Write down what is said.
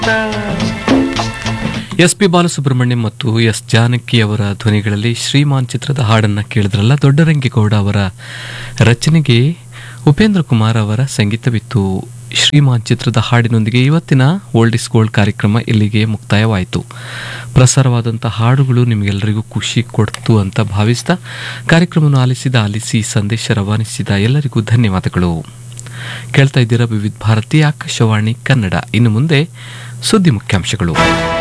S P Balasubrahmanyam ಮತ್ತು S Janaki ಅವರ ಧ್ವನಿಗಳಲ್ಲಿ ಶ್ರೀಮಾನ್ ಚಿತ್ರದ ಹಾಡನ್ನ ಕೇಳಿದ್ರಲ್ಲ ದೊಡ್ಡರಂಗೇಗೌಡ ಅವರ ರಚನೆಗೆ ಉಪೇಂದ್ರ ಕುಮಾರ್ ಅವರ ಸಂಗೀತವಿತ್ತು ಶ್ರೀಮಾನ್ ಚಿತ್ರದ ಹಾಡಿನೊಂದಿಗೆ ಇವತ್ತಿನ ಓಲ್ಡ್ ಇಸ್ ಗೋಲ್ಡ್ ಕಾರ್ಯಕ್ರಮ ಇಲ್ಲಿಗೆ ಮುಕ್ತಾಯವಾಯಿತು ಪ್ರಸಾರವಾದಂಥ ಹಾಡುಗಳು ನಿಮಗೆಲ್ಲರಿಗೂ ಖುಷಿ ಕೊಡ್ತು ಅಂತ ಭಾವಿಸ್ತಾ ಕಾರ್ಯಕ್ರಮವನ್ನು ಆಲಿಸಿದ ಆಲಿಸಿ ಸಂದೇಶ ರವಾನಿಸಿದ ಎಲ್ಲರಿಗೂ ಧನ್ಯವಾದಗಳು ಕೇಳ್ತಾ ಇದ್ದೀರಾ ವಿವಿಧ ಭಾರತಿ ಆಕಾಶವಾಣಿ ಕನ್ನಡ ಇನ್ನು ಮುಂದೆ ಸುದ್ದಿ ಮುಖ್ಯಾಂಶಗಳು